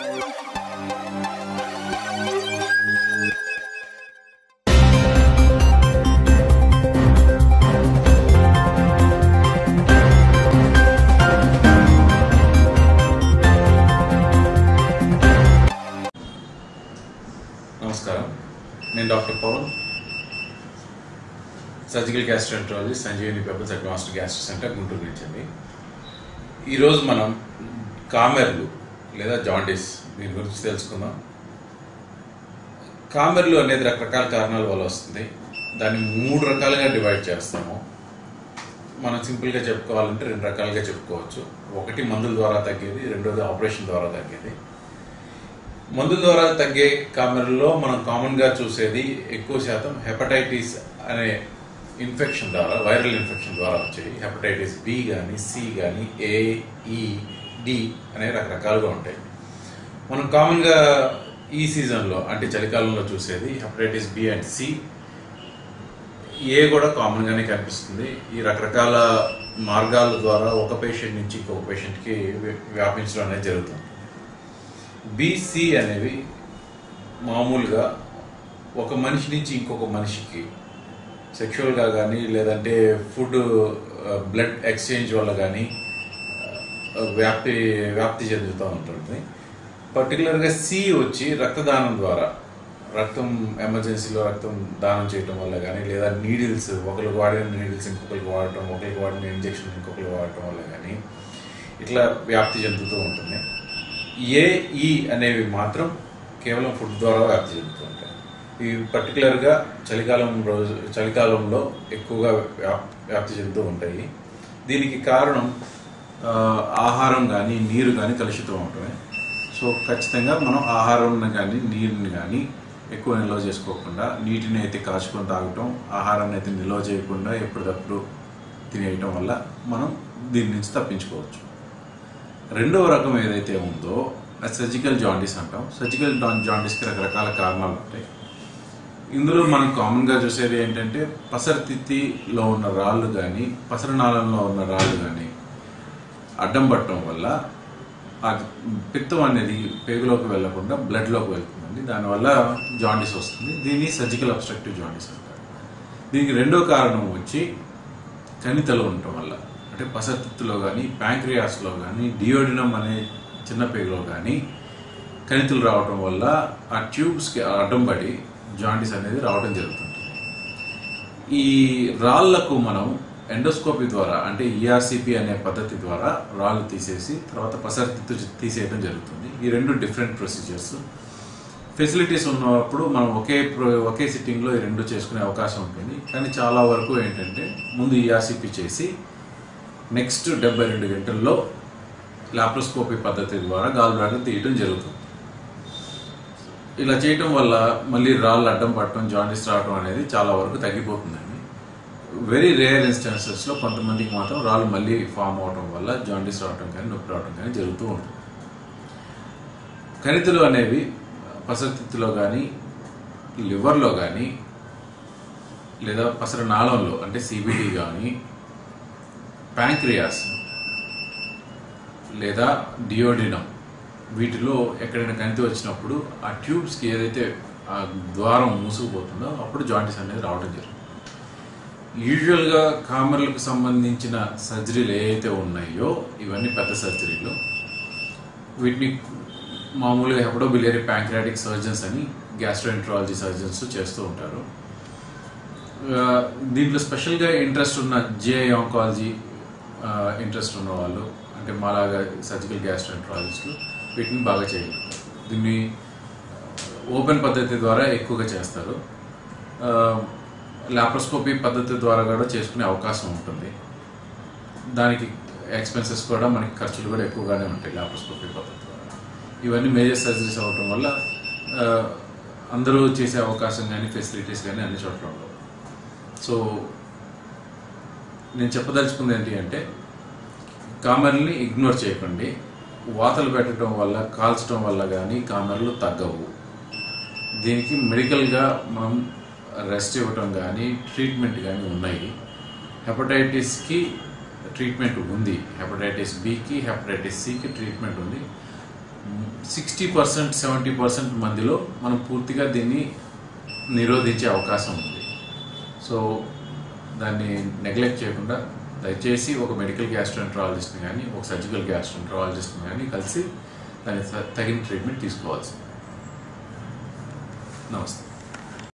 నమస్కారం నేను doctor Pavan surgical gastroenterology Sanjeevani People's advanced gastro centre Guntur నుంచి అండి ఈరోజు మనం కామెర్లు లేదా జాండీస్ దీని గురించి తెలుసుకుందాం కామెర్లు అనేది రకరకాల కారణాల వల్ల వస్తుంది దాన్ని మూడు రకాలుగా డివైడ్ చేస్తాము మనం సింపుల్గా చెప్పుకోవాలంటే రెండు రకాలుగా చెప్పుకోవచ్చు ఒకటి మందుల ద్వారా తగ్గేది రెండోది ఆపరేషన్ ద్వారా తగ్గేది మందుల ద్వారా తగ్గే కామెరల్లో మనం కామన్గా చూసేది ఎక్కువ శాతం హెపటైటిస్ అనే ఇన్ఫెక్షన్ ద్వారా వైరల్ ఇన్ఫెక్షన్ ద్వారా వచ్చాయి హెపటైటిస్ బి కానీ సి కానీ ఏ ఈ డి అనే రకరకాలుగా ఉంటాయి మనం కామన్గా ఈ సీజన్లో అంటే చలికాలంలో చూసేది hepatitis B and C A కూడా కామన్గానే కనిపిస్తుంది ఈ రకరకాల మార్గాల ద్వారా ఒక పేషెంట్ నుంచి ఇంకొక పేషెంట్కి వ్యాపించడం అనేది జరుగుతుంది బీసీ అనేవి మామూలుగా ఒక మనిషి నుంచి ఇంకొక మనిషికి సెక్షువల్గా కానీ లేదంటే ఫుడ్ బ్లడ్ ఎక్స్చేంజ్ వల్ల కానీ వ్యాప్తి వ్యాప్తి చెందుతూ ఉంటుంది పర్టికులర్గా సి వచ్చి రక్తదానం ద్వారా రక్తం ఎమర్జెన్సీలో రక్తం దానం చేయటం వల్ల కానీ లేదా నీడిల్స్ ఒకరికి వాడిన నీడిల్స్ ఇంకొకరికి వాడటం ఒకరికి వాడిన ఇంజెక్షన్ ఇంకొకరికి వాడటం వల్ల కానీ ఇట్లా వ్యాప్తి చెందుతూ ఉంటుంది ఏఈ అనేవి మాత్రం కేవలం ఫుడ్ ద్వారా వ్యాప్తి చెందుతూ ఉంటాయి ఇవి పర్టికులర్గా చలికాలం రోజు చలికాలంలో ఎక్కువగా వ్యాప్ వ్యాప్తి చెందుతూ ఉంటాయి దీనికి కారణం ఆ, ఆహారం కానీ నీరు కానీ కలుషితం అవటమే సో ఖచ్చితంగా మనం ఆహారం కానీ నీరుని కానీ ఎక్కువ నిల్వ చేసుకోకుండా నీటిని అయితే కాచుకొని తాగటం ఆహారాన్ని అయితే నిల్వ చేయకుండా ఎప్పటికప్పుడు తినేయటం వల్ల మనం దీని నుంచి తప్పించుకోవచ్చు రెండవ రకం ఏదైతే ఉందో అది సర్జికల్ జాండీస్ అంటాం సర్జికల్ జాండీస్కి రకరకాల కారణాలు ఉంటాయి ఇందులో మనం కామన్గా చూసేది ఏంటంటే పసరతిత్తిలో ఉన్న రాళ్ళు కానీ పసరనాళంలో ఉన్న రాళ్ళు కానీ అడ్డం పట్టడం వల్ల ఆ పిత్తం అనేది పేగులోకి వెళ్లకుండా బ్లడ్లోకి వెళ్తుందండి దానివల్ల జాండీస్ వస్తుంది దీన్ని సర్జికల్ అబ్స్ట్రక్టివ్ జాండీస్ అంటారు దీనికి రెండో కారణం వచ్చి కణితలు ఉండటం వల్ల అంటే పసతిత్తులో కానీ ప్యాంక్రియాస్లో కానీ డియోడినం అనే చిన్న పేగులో కానీ కణితులు రావటం వల్ల ఆ ట్యూబ్స్కి అడ్డం పడి జాండీస్ అనేది రావడం జరుగుతుంది ఈ రాళ్లకు మనం ఎండోస్కోపీ ద్వారా అంటే ఈఆర్సిపి అనే పద్ధతి ద్వారా రాళ్ళు తీసేసి తర్వాత పసరతిత్తు తీసేయడం జరుగుతుంది ఈ రెండు డిఫరెంట్ ప్రొసీజర్స్ ఫెసిలిటీస్ ఉన్నప్పుడు మనం ఒకే ప్రో- ఒకే సిట్టింగ్లో ఈ రెండు చేసుకునే అవకాశం ఉంటుంది కానీ చాలా వరకు ఏంటంటే ముందు ఈఆర్సిపి చేసి నెక్స్ట్ డెబ్బై రెండు గంటల్లో లాప్రోస్కోపీ పద్ధతి ద్వారా గాల్ బ్లాడర్ తీయటం జరుగుతుంది ఇలా చేయటం వల్ల మళ్ళీ రాళ్ళు అడ్డం పట్టడం జాండీస్ రావడం అనేది చాలా వరకు తగ్గిపోతుందండి వెరీ రేర్ ఇన్స్టెన్సెస్లో కొంతమందికి మాత్రం రాళ్ళు మళ్ళీ ఫామ్ అవడం వల్ల జాండీస్ రావడం కానీ నొప్పి రావడం కానీ జరుగుతూ ఉంటుంది కణితులు అనేవి పసతిత్తులో కానీ లివర్లో కానీ లేదా పసర నాళంలో అంటే సిబిడి కానీ ప్యాంక్రియాస్ లేదా డియోడినం వీటిలో ఎక్కడైనా కణితి వచ్చినప్పుడు ఆ ట్యూబ్స్కి ఏదైతే ఆ ద్వారం మూసుకుపోతుందో అప్పుడు జాయింటిస్ అనేది రావడం జరుగుతుంది యూజువల్గా కామర్లకు సంబంధించిన సర్జరీలు ఏవైతే ఉన్నాయో ఇవన్నీ పెద్ద సర్జరీలు వీటిని మామూలుగా హెపడోబిలియరీ ప్యాంక్రాటిక్ సర్జన్స్ అని గ్యాస్ట్రోఎంట్రాలజీ సర్జన్స్ చేస్తూ ఉంటారు ఆ, దీంట్లో స్పెషల్గా ఇంట్రెస్ట్ ఉన్న జేఐ ఆంకాలజీ ఇంట్రెస్ట్ ఉన్న వాళ్ళు అంటే మాలాగా సర్జికల్ గ్యాస్ట్రోఎంట్రాలజిస్టులు వీటిని బాగా చేయగలుగుతారు దీన్ని ఓపెన్ పద్ధతి ద్వారా ఎక్కువగా చేస్తారు లాప్రోస్కోపీ పద్ధతి ద్వారా కూడా చేసుకునే అవకాశం ఉంటుంది దానికి ఎక్స్పెన్సెస్ కూడా మనకి ఖర్చులు కూడా ఎక్కువగానే ఉంటాయి లాప్రోస్కోపీ పద్ధతి ద్వారా ఇవన్నీ మేజర్ సర్జరీస్ అవ్వటం వల్ల ఆ, అందరూ చేసే అవకాశం కానీ ఫెసిలిటీస్ కానీ అన్ని చోట్ల ఉండవు సో నేను చెప్పదలుచుకుంది ఏంటి అంటే కామెర్లని ఇగ్నోర్ చేయకండి వాతలు పెట్టడం వల్ల కాల్చడం వల్ల కానీ కామెర్లు తగ్గవు దీనికి మెడికల్గా మనం రెస్ట్ ఇవ్వటం కానీ ట్రీట్మెంట్ కానీ ఉన్నాయి హెపటైటిస్కి ట్రీట్మెంట్ ఉంది హెపటైటిస్ బికి హెపటైటిస్ సికి ట్రీట్మెంట్ ఉంది సిక్స్టీ పర్సెంట్ సెవెంటీ పర్సెంట్ మందిలో మనం పూర్తిగా దీన్ని నిరోధించే అవకాశం ఉంది సో దాన్ని నెగ్లెక్ట్ చేయకుండా దయచేసి ఒక మెడికల్ గ్యాస్ట్రోఎంట్రాలజిస్ట్ని కానీ ఒక సర్జికల్ గ్యాస్ట్రోఎంట్రాలజిస్ట్ని కానీ కలిసి దానికి తగిన ట్రీట్మెంట్ తీసుకోవాల్సింది నమస్తే